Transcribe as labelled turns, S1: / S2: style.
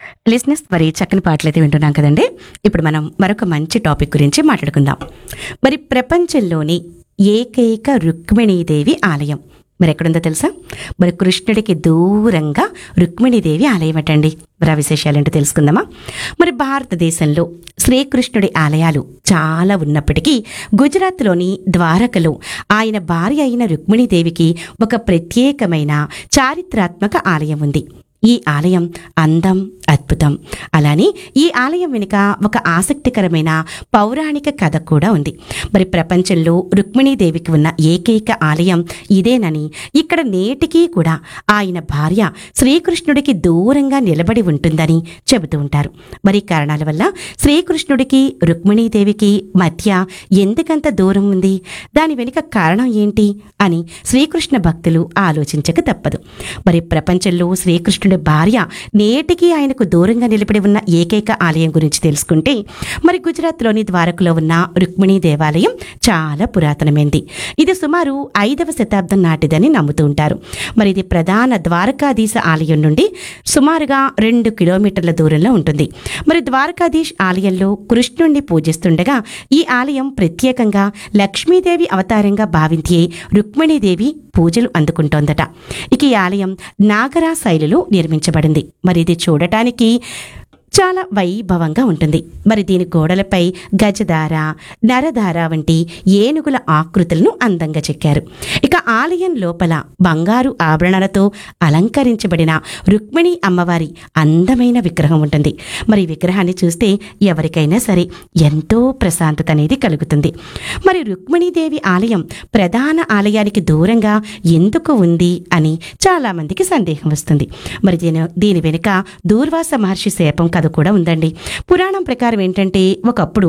S1: లిస్నెస్ మరి చక్కని పాటలు అయితే వింటున్నాం కదండి ఇప్పుడు మనం మరొక మంచి టాపిక్ గురించి మాట్లాడుకుందాం మరి ప్రపంచంలోని ఏకైక రుక్మిణీదేవి ఆలయం మరి ఎక్కడుందో తెలుసా మరి కృష్ణుడికి దూరంగా రుక్మిణీదేవి ఆలయం అటండి మరి ఆ విశేషాలేంటో తెలుసుకుందామా మరి భారతదేశంలో శ్రీకృష్ణుడి ఆలయాలు చాలా ఉన్నప్పటికీ గుజరాత్లోని ద్వారకలో ఆయన భార్య అయిన రుక్మిణీదేవికి ఒక ప్రత్యేకమైన చారిత్రాత్మక ఆలయం ఉంది ఈ ఆలయం అందం అద్భుతం అలానే ఈ ఆలయం వెనుక ఒక ఆసక్తికరమైన పౌరాణిక కథ కూడా ఉంది మరి ప్రపంచంలో రుక్మిణీదేవికి ఉన్న ఏకైక ఆలయం ఇదేనని ఇక్కడ నేటికీ కూడా ఆయన భార్య శ్రీకృష్ణుడికి దూరంగా నిలబడి ఉంటుందని చెబుతూ ఉంటారు మరి ఈ కారణాల వల్ల శ్రీకృష్ణుడికి రుక్మిణీదేవికి మధ్య ఎందుకంత దూరం ఉంది దాని వెనుక కారణం ఏంటి అని శ్రీకృష్ణ భక్తులు ఆలోచించక తప్పదు మరి ప్రపంచంలో శ్రీకృష్ణుడి భార్య నేటికి ఆయనకు దూరంగా నిలబడి ఉన్న ఏకైక ఆలయం గురించి తెలుసుకుంటే మరి గుజరాత్లోని ద్వారకలో ఉన్న రుక్మిణీ దేవాలయం చాలా పురాతనమైంది ఇది సుమారు ఐదవ శతాబ్దం నాటిదని నమ్ముతూ ఉంటారు మరి ఇది ప్రధాన ద్వారకాధీశ ఆలయం నుండి సుమారుగా రెండు కిలోమీటర్ల దూరంలో ఉంటుంది మరి ద్వారకాధీశ్ ఆలయంలో కృష్ణుణ్ణి పూజిస్తుండగా ఈ ఆలయం ప్రత్యేకంగా లక్ష్మీదేవి అవతారంగా భావించే రుక్మిణీదేవి పూజలు అందుకుంటోందట ఇక ఈ ఆలయం నాగరా శైలిలో నిర్మించబడింది మరి ఇది చూడటానికి చాలా వైభవంగా ఉంటుంది మరి దీని గోడలపై గజధార నరధార వంటి ఏనుగుల ఆకృతులను అందంగా చెక్కారు ఇక ఆలయం లోపల బంగారు ఆభరణాలతో అలంకరించబడిన రుక్మిణి అమ్మవారి అందమైన విగ్రహం ఉంటుంది మరి ఈ విగ్రహాన్ని చూస్తే ఎవరికైనా సరే ఎంతో ప్రశాంతత అనేది కలుగుతుంది మరి రుక్మిణీదేవి ఆలయం ప్రధాన ఆలయానికి దూరంగా ఎందుకు ఉంది అని చాలామందికి సందేహం వస్తుంది మరి దీని దీని వెనుక దూర్వాస మహర్షి శాపం కథ కూడా ఉందండి పురాణం ప్రకారం ఏంటంటే ఒకప్పుడు